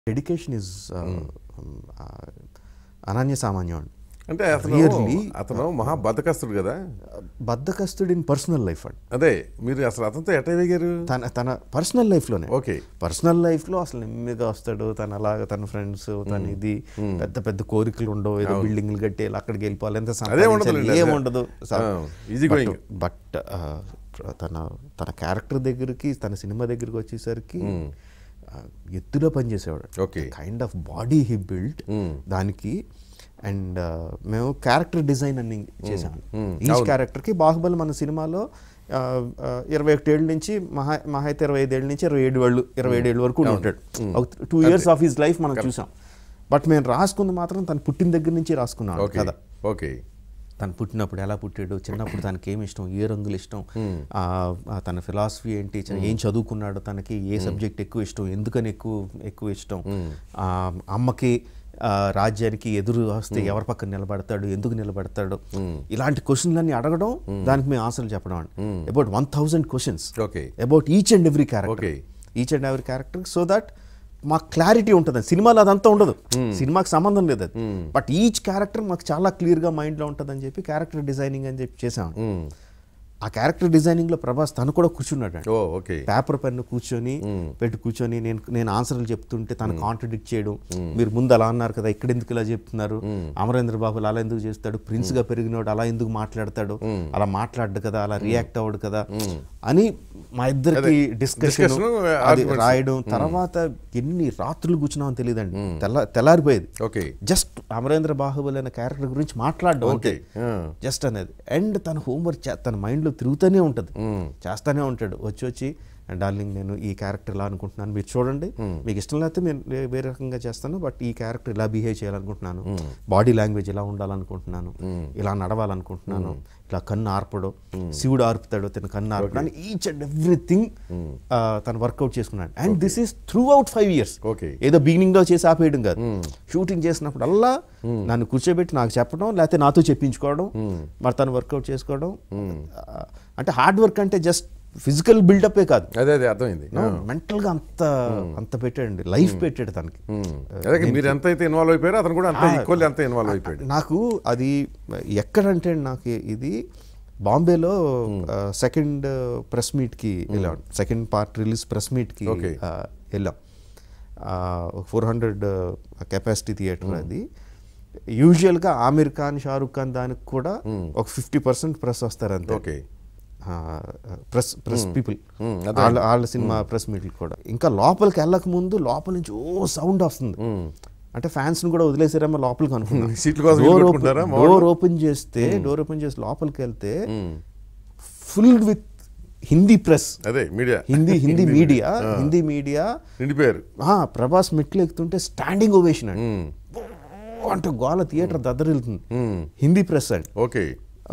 Dedication is Ananya సామాన్యం అండి అంటే అతను Really? అతను మహా బద్దకస్తుడు కదా బద్దకస్తుడు ఇన్ పర్సనల్ లైఫ్ అండి అదే మీరు అసలు అతనితో ఎట్ట వేగారు తన తన పర్సనల్ లైఫ్లోనే ఓకే పర్సనల్ లైఫ్లో అసలు నెమ్మదిగా వస్తాడు తన అలాగా తన ఫ్రెండ్స్ తన ఇది పెద్ద పెద్ద కోరికలు ఉండవు ఏదో బిల్డింగ్లు కట్టి ఇలా అక్కడికి వెళ్ళిపోవాలి ఎంత అదే ఉండదులేండి, సంపాదించాలి అదే. ఏముండదు ఆ, easy going. బట్ తన తన క్యారెక్టర్ దగ్గరికి తన సినిమా దగ్గరికి వచ్చేసరికి ఆ, ఎత్తులో పనిచేసేవాడు Okay. Kind of body he build దానికి అండ్ మేము క్యారెక్టర్ డిజైన్ అని చేసాము ఈచ్ క్యారెక్టర్కి బాహుబలి మన సినిమాలో ఆ, ఆ, ఇరవై ఒకటి ఏళ్ళ నుంచి మహా మహా అయితే ఇరవై ఐదు ఏళ్ళ నుంచి ఇరవై ఏడు వాళ్ళు ఇరవై ఏడు ఏళ్ళ వరకు ఉంటాడు ఒక two years of his life మనం చూసాం బట్ మేము రాసుకుంది మాత్రం తను పుట్టిన దగ్గర నుంచి రాసుకున్నాం ఓకే కదా ఓకే తను పుట్టినప్పుడు ఎలా పుట్టాడు చిన్నప్పుడు తనకి ఏమి ఇష్టం ఏ రంగులు ఇష్టం ఆ, ఆ, తన ఫిలాసఫీ ఏంటి చ- ఏం చదువుకున్నాడు తనకి ఏ సబ్జెక్ట్ ఎక్కువ ఇష్టం ఎందుకని ఎక్కువ ఎక్కువ ఇష్టం ఆ, అమ్మకి ఆ, రాజ్యానికి ఎదురు వస్తే ఎవరి పక్కన నిలబడతాడు ఎందుకు నిలబడతాడు ఇలాంటి క్వశ్చన్లన్నీ అడగడం దానికి మేము ఆన్సర్లు చెప్పడం అండి about one thousand questions okay about each and every character Okay. Each and every character so that మాకు క్లారిటీ ఉంటుంది సినిమాలో అదంతా ఉండదు సినిమాకి సంబంధం లేదు అది బట్ ఈచ్ క్యారెక్టర్ మాకు చాలా క్లియర్గా మైండ్లో ఉంటుందని చెప్పి క్యారెక్టర్ డిజైనింగ్ అని చెప్పి చేసాం ఆ క్యారెక్టర్ డిజైనింగ్లో ప్రభాస్ తను కూడా కూర్చున్నాడు అండి ఓ ఓకే పేపర్ పెన్ను కూర్చొని పెట్టి కూర్చొని నేను నేను ఆన్సర్లు చెప్తుంటే తను కాంట్రడిక్ట్ చేయడం మీరు ముందు అలా అన్నారు కదా ఇక్కడ ఎందుకు ఇలా చెప్తున్నారు అమరేంద్ర బాబులు అలా ఎందుకు చేస్తాడు ప్రిన్స్ గా పెరిగినోడు అలా ఎందుకు మాట్లాడతాడు అలా మాట్లాడు కదా అలా రియాక్ట్ అవ్వడు కదా అని మా ఇద్దరికి డిస్కషన్ discussion, అది arguments. రాయడం తర్వాత ఎన్ని రాత్రులు కూర్చున్నామని తెలియదండి తెల్ల తెల్లారిపోయేది ఓకే జస్ట్ అమరేంద్ర బాహుబలి అనే క్యారెక్టర్ గురించి మాట్లాడడం ఓకే అంతే జస్ట్ అనేది అండ్ తన హోంవర్క్ తన మైండ్లో తిరుగుతూనే ఉంటుంది చేస్తానే ఉంటాడు వచ్చి వచ్చి డార్లింగ్ నేను ఈ క్యారెక్టర్ ఇలా అనుకుంటున్నాను మీరు చూడండి మీకు ఇష్టం లేకపోతే నేను వే- వేరే రకంగా చేస్తాను బట్ ఈ క్యారెక్టర్ ఇలా బిహేవ్ చేయాలనుకుంటున్నాను బాడీ లాంగ్వేజ్ ఇలా ఉండాలనుకుంటున్నాను ఇలా నడవాలనుకుంటున్నాను ఇలా కన్ను ఆర్పడం శివుడు ఆర్పుతాడు తన కన్ను ఆర్పడం ఈచ్ అండ్ ఎవ్రీథింగ్ తను వర్కౌట్ చేసుకున్నాడు and this is throughout five years Okay. ఏదో బిగినింగ్ లో చేసి ఆపేయడం కాదు షూటింగ్ చేసినప్పుడల్లా నన్ను కూర్చోబెట్టి నాకు చెప్పడం లేకపోతే నాతో చెప్పించుకోవడం మరి తను వర్కౌట్ చేసుకోవడం ఆ, అంటే హార్డ్ వర్క్ అంటే జస్ట్ ఫిజికల్ బిల్డప్పే కాదు అదే అదే అర్థమైంది మెంటల్ గా అంత అంత పెట్టాడండి లైఫ్ పెట్టాడు తనకి అదే మీరు ఎంత అయితే ఇన్వాల్వ్ అయిపోయారో అతను కూడా అంత ఈక్వల్ అంత ఇన్వాల్వ్ అయిపోయాడు నాకు అది ఎక్కడంటే నాకు ఇది బాంబేలో సెకండ్ ప్రెస్ మీట్కి వెళ్ళాం సెకండ్ పార్ట్ రిలీజ్ ప్రెస్ మీట్కి Okay. వెళ్ళాం ఫోర్ హండ్రెడ్ కెపాసిటీ థియేటర్ అది యూజువల్గా ఆమిర్ ఖాన్ షారుఖ్ ఖాన్ దానికి కూడా ఒక ఫిఫ్టీ పర్సెంట్ ప్రెస్ వస్తారు అంతే okay press press people Hmm, వాళ్ళ వాళ్ళ సినిమా ప్రెస్ మీట్లు కూడా ఇంకా లోపలికి వెళ్ళక ముందు లోపల నుంచి ఓ సౌండ్ వస్తుంది అంటే ఫ్యాన్స్ ని కూడా వదిలేసారేమో లోపలికి అనుకున్నాను సీట్ల కోసం డోర్ ఇల్లు ఓపెన్ పెట్టుకుంటారా? డోర్ ఓపెన్ చేస్తే డోర్ ఓపెన్ చేసి లోపలికి వెళ్తే ఫుల్ విత్ హిందీ ప్రెస్ అదే media Hindi Hindi media Hindi media నిండిపోయారు ప్రభాస్ మెట్లు ఎక్కుతుంటే స్టాండింగ్ ఓవేషన్ అండి ఓ అంటే గోల థియేటర్ దద్దరిల్లుతుంది హిందీ ప్రెస్ అండి ఓకే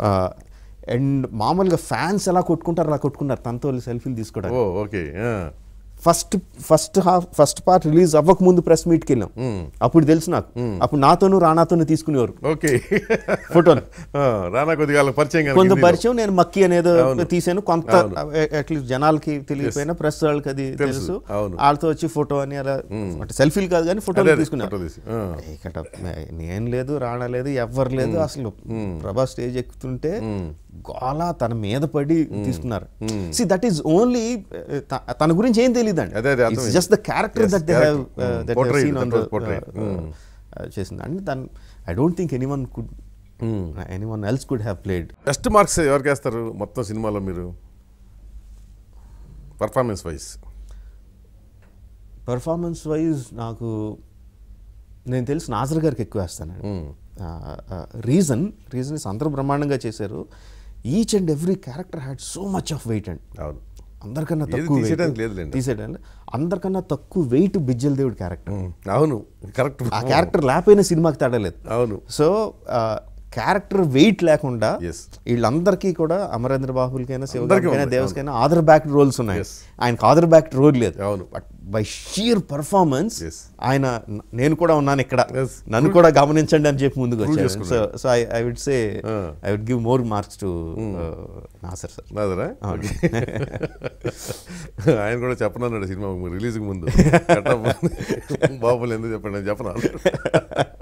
అండ్ మామూలుగా ఫ్యాన్స్ ఎలా కొట్టుకుంటారు అలా కొట్టుకున్నారు తనతో సెల్ఫీలు తీసుకోవడానికి ఓ okay first first half first part release అవ్వక ముందు ప్రెస్ మీట్కి వెళ్ళాం అప్పుడు తెలుసు నాకు అప్పుడు నాతోను రానాతోను తీసుకునేవారు ఓకే ఫోటోలు రానా కొద్దిగా వాళ్ళకి పరిచయం కనుక కొంత హిందీలో. పరిచయం నేను మక్కి అనేది అవును. తీసాను కొంత అట్లీస్ట్ జనాలకి తెలియకపోయినా ప్రెస్ వాళ్ళకి అది తెలుసు. తెలుసు అవును. వాళ్ళతో వచ్చి ఫోటో అని అలా అంటే సెల్ఫీలు కాదు కానీ అదే, ఫోటోలు అదే, తీసుకున్నారు ఫోటో తీసి. ఆ. ఇక్కడ నేను లేదు రాణా లేదు ఎవ్వరు లేదు అసలు ప్రభాస్ స్టేజ్ ఎక్కుతుంటే గోళ తన మీద పడి తీసుకున్నారు సి దట్ ఈస్ ఓన్లీ తన గురించి ఏం తెలియదు అండి అదే, అదే, అర్థమైంది. Just the character Yes, that they have character. Mm. That Portrayed, scene on that was portrayed. చేసింది అండ్ దాని I don't think anyone could anyone else could have played best marks ఎవరికి వేస్తారు మొత్తం సినిమాలో మీరు performance wise performance wise నాకు నేను తెలుసు నాజర్ గారికి ఎక్కువ వేస్తాను రీజన్ రీజన్ ఇస్ అందరూ బ్రహ్మాండంగా చేశారు each and every character had so much of weight and అవును అందరికన్నా ఏది తక్కువ weight. తీసేయడానికి లేదులేండి. తీసేయడానికి అందరికన్నా తక్కువ వెయిట్ బిజ్జల దేవుడి క్యారెక్టర్ అవును కరెక్ట్ ఆ క్యారెక్టర్ లేకపోయినా సినిమాకి తడలేదు అవును సో క్యారెక్టర్ వెయిట్ లేకుండా Yes. వీళ్ళందరికీ కూడా అమరేంద్ర బాబులకైనా అందరికీ శివగారికైనా ఉన్నాయి, దేవస్కైనా ఆదర్ బ్యాక్ రోల్స్ ఉన్నాయి Yes. ఆయనకు ఆదర్ బ్యాక్ రోల్ లేదు అవును. But by sheer performance Yes. ఆయన న- నేను కూడా ఉన్నాను ఇక్కడ Yes. నన్ను కూడా గమనించండి అని చెప్పి ముందుకు వచ్చాను సో చేసుకున్నాడు. So I I would say I would give more marks to Nassar sir నాదరా ఆయన కూడా చెప్పనన్నాడు సినిమా రిలీజ్కి ముందు బాబులు ఎందుకు చెప్పండి నేను చెప్పను